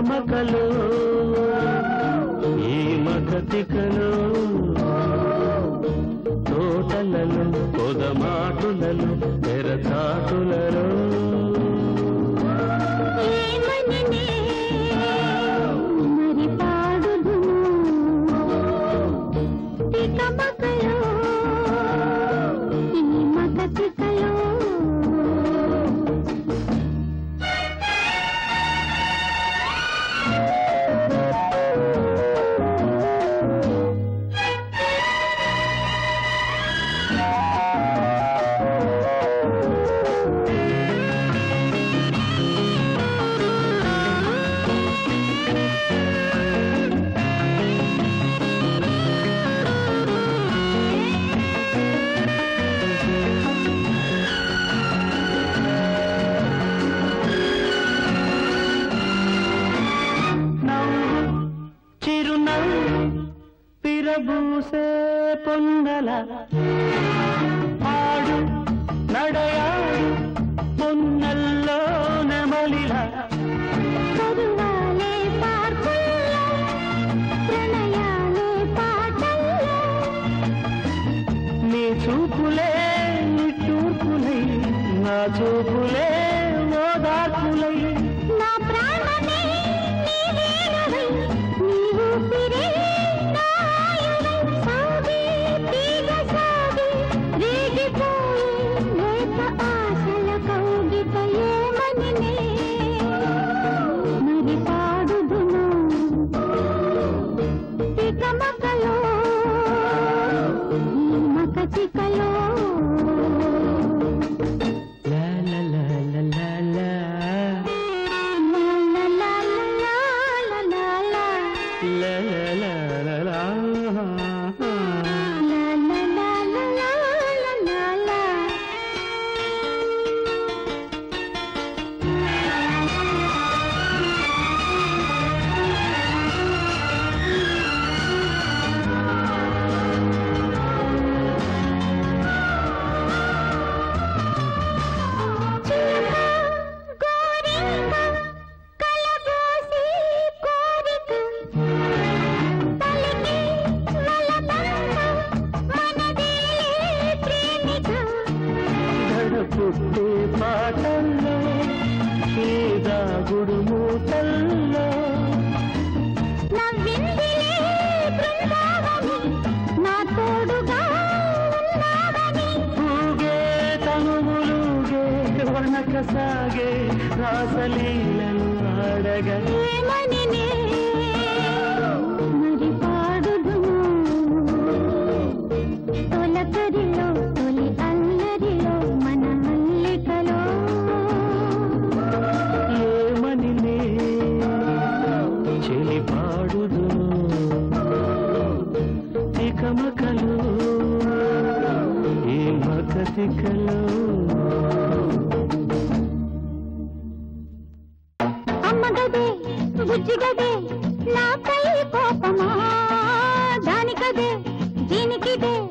తికమకలో ఈ మగతికలో తోటలలో పొదమాటులలో తెరచాటులలో ఏమననే మరి పాడుదును తికమకలో ఈ మగతికలో నవ్వు చిరునవ్వు పిరబూసే పొన్నల ఆడు నడయాడు పొన్నల్లో నెమలిల కరువాలే పార్కుల్లో ప్రణయాలే పాటల్లో నీ చూపులే నిట్టూర్పులై నా చూపులే ఓదార్పులై నా ప్రాణమే నీ వేణువై నీ ఊపిరే నా ఆయువై సాగి తీగ సాగి రేగిపోయి లేత ఆశల కౌగిట ఏమనినే మరి పాడుదును తికమకలో ఈ మకచికలో లా లా లా లా లా లా. లా లా లా లా లా లా లా లా లా లా లా. లా లా లా లా లా లా లా చిలక గోరింక కలబోసి కోరిక పలికి మలబంక మనదేలే ప్రేమిక గడపుట్టే పాటల్లో ఈ దాగుడు మూటల్లో నవ్విందిలే బృందావని నా తోడుగా ఉన్నావని ఊగే తనువులుగే వనక సాగే రాసలీలను ఆడగా ఏమనినే మరి పాడుదును తొలకరిలో తొలి అల్లరిలో మన మల్లికలో ఏమని నే చెలి పాడుదు తికమకలు ఈ మగతికలు అమ్మగదే బుజ్జిగదే నాపై కోపమా దానికదే దీనికిదే